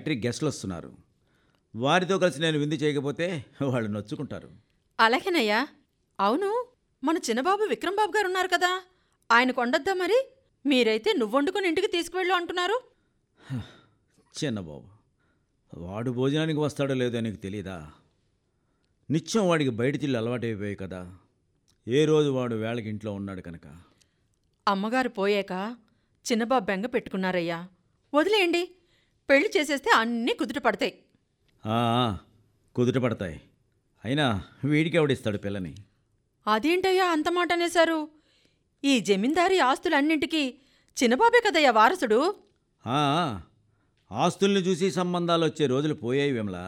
Factory గెస్ట్లు వస్తున్నారు వారితో కలిసి నేను విందు చేయకపోతే వాళ్ళు నొచ్చుకుంటారు అలాగేనయ్యా అవును మన చిన్నబాబు విక్రమ్ బాబు గారు ఉన్నారు కదా ఆయన కొండొద్దా మరి మీరైతే నువ్వు వండుకుని ఇంటికి తీసుకువెళ్ళు అంటున్నారు చిన్నబాబు వాడు భోజనానికి వస్తాడో లేదో నీకు తెలియదా నిత్యం వాడికి బయట తిల్లు అలవాటైపోయాయి కదా ఏ రోజు వాడు వేళకి ఇంట్లో ఉన్నాడు కనుక అమ్మగారు పోయాక చిన్నబాబు బెంగ పెట్టుకున్నారయ్యా వదిలేయండి పెళ్లి చేసేస్తే అన్నీ కుదుట పడతాయి ఆ, ఆ, కుదుట పడతాయి అయినా వీడికి ఎవడిస్తాడు పిల్లని అదేంటయ్యా అంత మాట అనేశారు ఈ జమీందారీ ఆస్తులన్నింటికీ చిన్నబాబే కదయ్యా వారసుడు ఆ, ఆ, ఆస్తుల్ని చూసి సంబంధాలు వచ్చే రోజులు పోయాయి విమల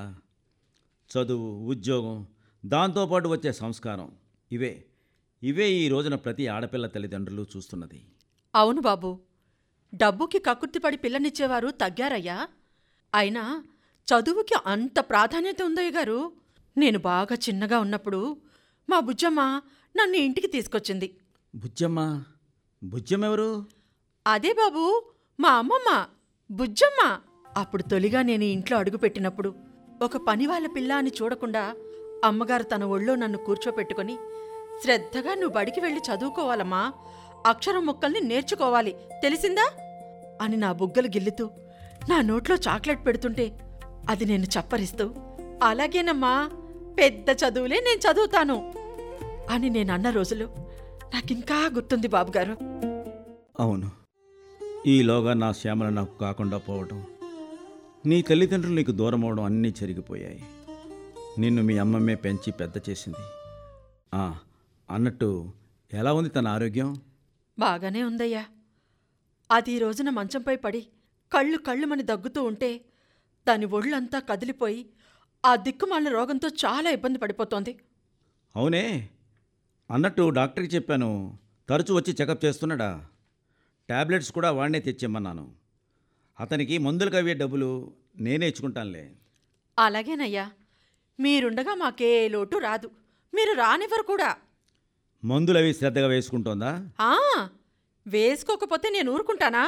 చదువు ఉద్యోగం దాంతోపాటు వచ్చే సంస్కారం ఇవే ఇవే ఈ రోజున ప్రతి ఆడపిల్ల తల్లిదండ్రులు చూస్తున్నది అవును బాబు డబ్బుకి కక్కుర్తిపడి పిల్లనిచ్చేవారు తగ్గారయ్యా అయినా చదువుకి అంత ప్రాధాన్యత ఉందయ్య గారు నేను బాగా చిన్నగా ఉన్నప్పుడు మా బుజ్జమ్మ నన్ను ఇంటికి తీసుకొచ్చింది బుజ్జమ్మ బుజ్జమ్మ ఎవరు అదే బాబు మా అమ్మమ్మ బుజ్జమ్మ అప్పుడు తొలిగా నేను ఈ ఇంట్లో అడుగుపెట్టినప్పుడు ఒక పనివాళ్ళ పిల్ల అని చూడకుండా అమ్మగారు తన ఒళ్ళో నన్ను కూర్చోపెట్టుకొని శ్రద్ధగా నువ్వు బడికి వెళ్ళి చదువుకోవాలమ్మా అక్షరం ముక్కల్ని నేర్చుకోవాలి తెలిసిందా అని నా బుగ్గలు గిల్లుతూ నా నోట్లో చాక్లెట్ పెడుతుంటే అది నేను చప్పరిస్తూ అలాగేనమ్మా పెద్ద చదువులే నేను చదువుతాను అని నేను అన్న రోజులు నాకింకా గుర్తుంది బాబుగారు అవును ఈలోగా నా శ్యామల నాకు కాకుండా పోవటం నీ తల్లిదండ్రులు నీకు దూరం అవడం అన్నీ జరిగిపోయాయి నిన్ను మీ అమ్మమ్మే పెంచి పెద్ద చేసింది ఆ, అన్నట్టు ఎలా ఉంది తన ఆరోగ్యం బాగానే ఉందయ్యా అది ఈ రోజున మంచంపై పడి కళ్ళు కళ్ళుమని దగ్గుతూ ఉంటే దాని ఒళ్ళంతా కదిలిపోయి ఆ దిక్కుమాలిన రోగంతో చాలా ఇబ్బంది పడిపోతోంది అవునే అన్నట్టు డాక్టర్కి చెప్పాను తరచూ వచ్చి చెకప్ చేస్తున్నాడా టాబ్లెట్స్ కూడా వాడినే తెచ్చిమ్మన్నాను అతనికి మందులకు అవే డబ్బులు నేనే ఇచ్చుకుంటానులే అలాగేనయ్యా మీరుండగా మాకే లోటు రాదు మీరు రానివ్వరు కూడా మందులు అవి శ్రద్ధగా వేసుకుంటోందా ఆ వేసుకోకపోతే నేను ఊరుకుంటానా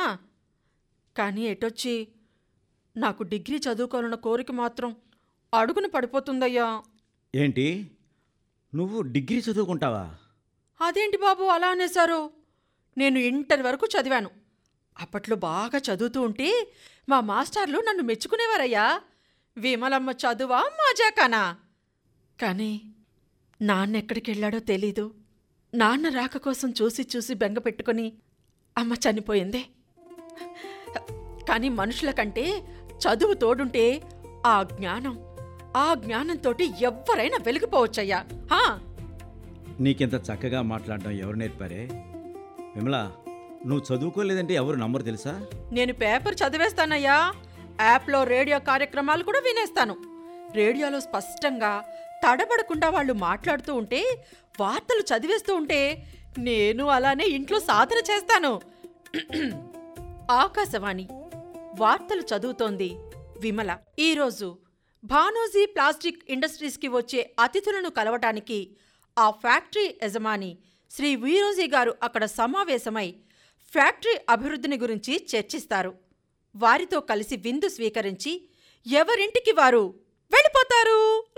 కానీ ఎటొచ్చి నాకు డిగ్రీ చదువుకోవాలన్న కోరిక మాత్రం అడుగున పడిపోతుందయ్యా ఏంటి నువ్వు డిగ్రీ చదువుకుంటావా అదేంటి బాబు అలా అనేశారు నేను ఇంటర్ వరకు చదివాను అప్పట్లో బాగా చదువుతూ ఉంటే మా మాస్టర్లు నన్ను మెచ్చుకునేవారయ్యా విమలమ్మ చదువా మాజాకానా కానీ నాన్న ఎక్కడికి వెళ్ళాడో తెలీదు నాన్న రాక కోసం చూసి చూసి బెంగ పెట్టుకుని అమ్మ చనిపోయింది కానీ మనుషుల కంటే చదువు తోడుంటే ఆ జ్ఞానం ఆ జ్ఞానంతోటి ఎవ్వరైనా వెలిగిపోవచ్చయ్యా హా నీకింత చక్కగా మాట్లాడడం ఎవరు నేర్పారే విమల నువ్వు చదువుకోలేదంటే ఎవరు నమ్మరు తెలుసా నేను పేపర్ చదివేస్తానయ్యా యాప్లో రేడియో కార్యక్రమాలు కూడా వినేస్తాను రేడియోలో స్పష్టంగా తడబడకుండా వాళ్ళు మాట్లాడుతూ ఉంటే వార్తలు చదివేస్తూ ఉంటే నేను అలానే ఇంట్లో సాధన చేస్తాను ఆకాశవాణి వార్తలు చదువుతోంది విమల ఈరోజు భానోజీ ప్లాస్టిక్ ఇండస్ట్రీస్కి వచ్చే అతిథులను కలవటానికి ఆ ఫ్యాక్టరీ యజమాని శ్రీ వీరోజీ గారు అక్కడ సమావేశమై ఫ్యాక్టరీ అభివృద్ధిని గురించి చర్చిస్తారు వారితో కలిసి విందు స్వీకరించి ఎవరింటికి వారు వెళ్ళిపోతారు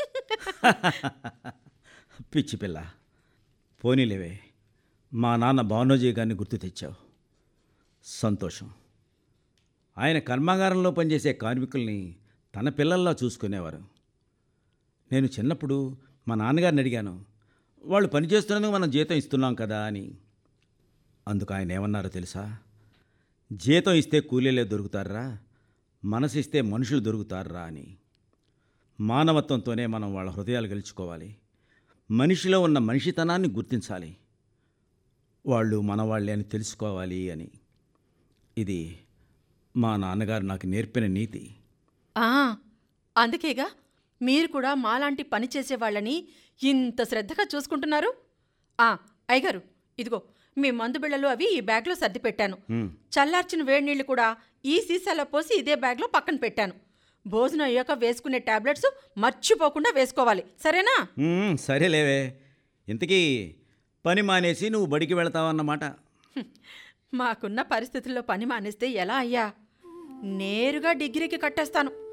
పిచ్చి పిల్ల పోనీలేవే మా నాన్న భానోజీ గారిని గుర్తు తెచ్చావు సంతోషం ఆయన కర్మాగారంలో పనిచేసే కార్మికుల్ని తన పిల్లల్లా చూసుకునేవారు నేను చిన్నప్పుడు మా నాన్నగారిని అడిగాను వాళ్ళు పనిచేస్తున్నందుకు మనం జీతం ఇస్తున్నాం కదా అని అందుకు ఆయన ఏమన్నారో తెలుసా జీతం ఇస్తే కూలీలే దొరుకుతారా మనసు ఇస్తే మనుషులు దొరుకుతారా అని మానవత్వంతోనే మనం వాళ్ళ హృదయాలు గెలుచుకోవాలి మనిషిలో ఉన్న మనిషితనాన్ని గుర్తించాలి వాళ్ళు మనవాళ్ళే అని తెలుసుకోవాలి అని ఇది మా నాన్నగారు నాకు నేర్పిన నీతి ఆ, అందుకేగా మీరు కూడా మాలాంటి పని చేసేవాళ్ళని ఇంత శ్రద్ధగా చూసుకుంటున్నారు ఆ అయ్యగారు ఇదిగో మీ మందు బిళ్ళలు అవి ఈ బ్యాగ్లో సర్ది పెట్టాను ఉమ్, చల్లార్చిన వేడి నీళ్లు కూడా ఈ సీసాలో పోసి ఇదే బ్యాగ్లో పక్కన పెట్టాను భోజనం అయ్యాక వేసుకునే టాబ్లెట్స్ మర్చిపోకుండా వేసుకోవాలి సరేనా ఉమ్, సరేలేవే ఇంతకీ పని మానేసి నువ్వు బడికి వెళతావన్నమాట హ్మ్. మాకున్న పరిస్థితుల్లో పని మానేస్తే ఎలా అయ్యా నేరుగా డిగ్రీకి కట్టేస్తాను